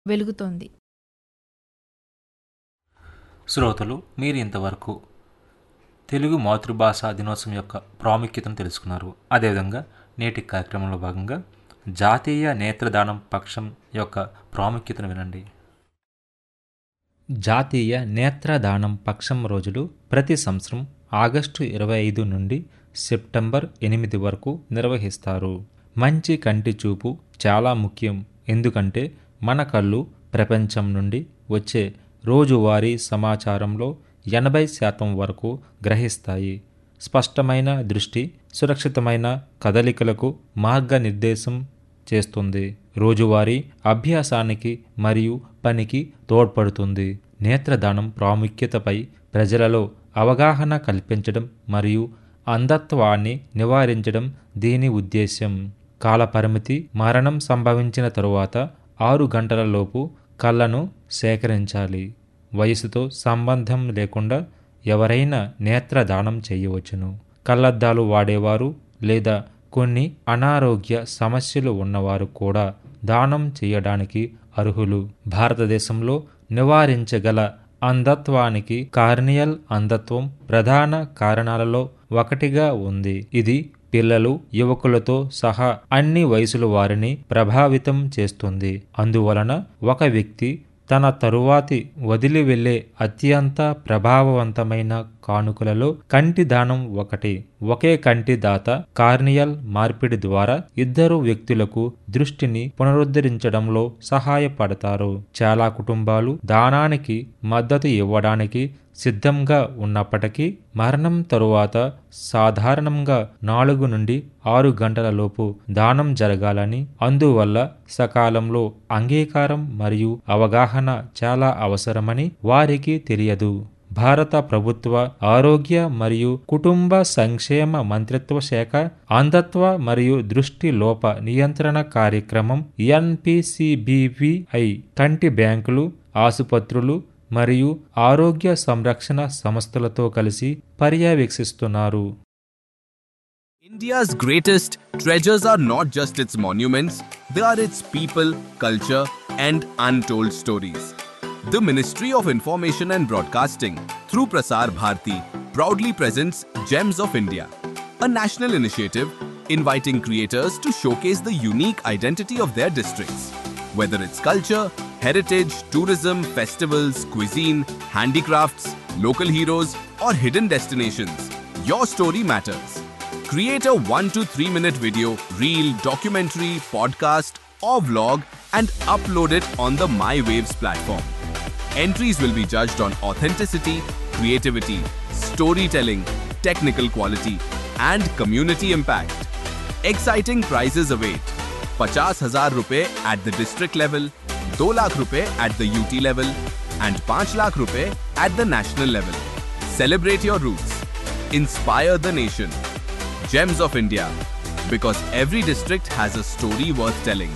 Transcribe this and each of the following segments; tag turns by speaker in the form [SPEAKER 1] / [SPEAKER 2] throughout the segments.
[SPEAKER 1] వెలుగుతోంది
[SPEAKER 2] శ్రోతలు మీరు ఇంతవరకు తెలుగు మాతృభాష దినోత్సవం యొక్క ప్రాముఖ్యతను తెలుసుకున్నారు అదేవిధంగా నేటి కార్యక్రమంలో భాగంగా జాతీయ నేత్రదానం పక్షం యొక్క ప్రాముఖ్యతను వినండి జాతీయ నేత్రదానం పక్షం రోజులు ప్రతి సంవత్సరం ఆగస్టు ఇరవై ఐదు నుండి సెప్టెంబర్ ఎనిమిది వరకు నిర్వహిస్తారు మంచి కంటి చూపు చాలా ముఖ్యం ఎందుకంటే మన కళ్ళు ప్రపంచం నుండి వచ్చే రోజువారీ సమాచారంలో ఎనభై శాతం వరకు గ్రహిస్తాయి స్పష్టమైన దృష్టి సురక్షితమైన కదలికలకు మార్గనిర్దేశం చేస్తుంది రోజువారీ అభ్యాసానికి మరియు పనికి తోడ్పడుతుంది నేత్రదానం ప్రాముఖ్యతపై ప్రజలలో అవగాహన కల్పించడం మరియు అంధత్వాన్ని నివారించడం దీని ఉద్దేశ్యం కాలపరిమితి మరణం సంభవించిన తరువాత ఆరు గంటలలోపు కళ్ళను సేకరించాలి వయసుతో సంబంధం లేకుండా ఎవరైనా నేత్రదానం చేయవచ్చును కళ్ళద్దాలు వాడేవారు లేదా కొన్ని అనారోగ్య సమస్యలు ఉన్నవారు కూడా దానం చేయడానికి అర్హులు భారతదేశంలో నివారించగల అంధత్వానికి కార్నియల్ అంధత్వం ప్రధాన కారణాలలో ఒకటిగా ఉంది ఇది పిల్లలు యువకులతో సహా అన్ని వయసుల వారిని ప్రభావితం చేస్తుంది అందువలన ఒక వ్యక్తి తన తరువాతి వదిలి వెళ్లే అత్యంత ప్రభావవంతమైన కానుకలలో కంటి దానం ఒకటి ఒకే కంటి దాత కార్నియల్ మార్పిడి ద్వారా ఇద్దరు వ్యక్తులకు దృష్టిని పునరుద్ధరించడంలో సహాయపడతారు చాలా కుటుంబాలు దానానికి మద్దతు ఇవ్వడానికి సిద్ధంగా ఉన్నప్పటికీ మరణం తరువాత సాధారణంగా నాలుగు నుండి ఆరు గంటల లోపు దానం జరగాలని అందువల్ల సకాలంలో అంగీకారం మరియు అవగాహన చాలా అవసరమని వారికి తెలియదు భారత ప్రభుత్వ ఆరోగ్య మరియు కుటుంబ సంక్షేమ మంత్రిత్వ శాఖ అంధత్వ మరియు దృష్టి లోప నియంత్రణ కార్యక్రమం ఎన్పిసిబివిఐ కంటి బ్యాంకులు ఆసుపత్రులు మరియు ఆరోగ్య సంరక్షణ సంస్థలతో కలిసి పర్యవేక్షిస్తున్నారు
[SPEAKER 3] India's greatest treasures are not just its monuments, they are its people, culture, and untold stories. The Ministry of Information and Broadcasting, through Prasar Bharati, proudly presents Gems of India, a national initiative inviting creators to showcase the unique identity of their districts. Whether it's culture, heritage, tourism, festivals, cuisine, handicrafts, local heroes, or hidden destinations, your story matters. Create a 1 to 3 minute video, reel, documentary, podcast, or vlog and upload it on the My Waves platform. Entries will be judged on authenticity, creativity, storytelling, technical quality, and community impact. Exciting prizes await. 50,000 rupees at the district level, 2 lakh rupees at the UT level, and 5 lakh rupees at the national level. Celebrate your roots. Inspire the nation. Gems of India. Because every district has a story worth telling.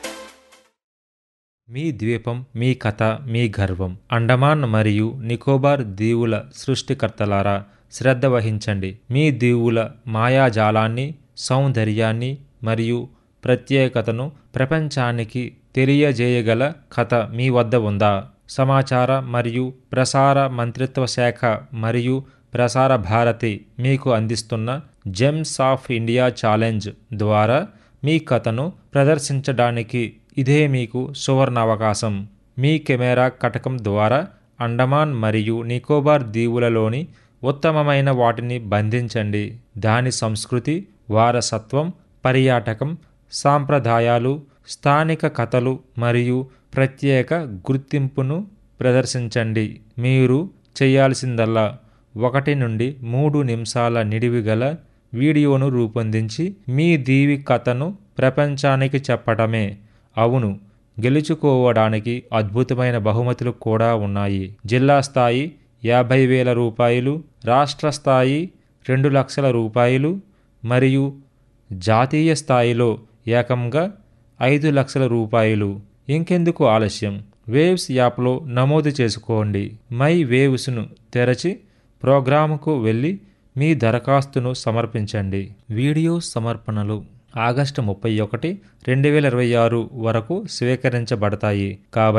[SPEAKER 2] మీ ద్వీపం మీ కథ మీ గర్వం అండమాన్ మరియు నికోబార్ దీవుల సృష్టికర్తలారా శ్రద్ధ వహించండి మీ దీవుల మాయాజాలాన్ని సౌందర్యాన్ని మరియు ప్రత్యేకతను ప్రపంచానికి తెలియజేయగల కథ మీ వద్ద ఉందా సమాచార మరియు ప్రసార మంత్రిత్వ శాఖ మరియు ప్రసార భారతి మీకు అందిస్తున్న జెమ్స్ ఆఫ్ ఇండియా ఛాలెంజ్ ద్వారా మీ కథను ప్రదర్శించడానికి ఇదే మీకు సువర్ణ అవకాశం మీ కెమెరా కటకం ద్వారా అండమాన్ మరియు నికోబార్ దీవులలోని ఉత్తమమైన వాటిని బంధించండి దాని సంస్కృతి వారసత్వం పర్యాటకం సాంప్రదాయాలు స్థానిక కథలు మరియు ప్రత్యేక గుర్తింపును ప్రదర్శించండి మీరు చేయాల్సిందల్లా ఒకటి నుండి మూడు నిమిషాల నిడివి గల వీడియోను రూపొందించి మీ దీవి కథను ప్రపంచానికి చెప్పటమే అవును గెలుచుకోవడానికి అద్భుతమైన బహుమతులు కూడా ఉన్నాయి జిల్లా స్థాయి యాభై వేల రూపాయలు రాష్ట్ర స్థాయి రెండు లక్షల రూపాయలు మరియు జాతీయ స్థాయిలో ఏకంగా ఐదు లక్షల రూపాయలు ఇంకెందుకు ఆలస్యం వేవ్స్ యాప్లో నమోదు చేసుకోండి మై వేవ్స్ను తెరచి ప్రోగ్రాముకు వెళ్ళి మీ దరఖాస్తును సమర్పించండి వీడియో సమర్పణలు ఆగస్టు ముప్పై ఒకటి రెండు వేల ఇరవై ఆరు వరకు స్వీకరించబడతాయి కాబట్టి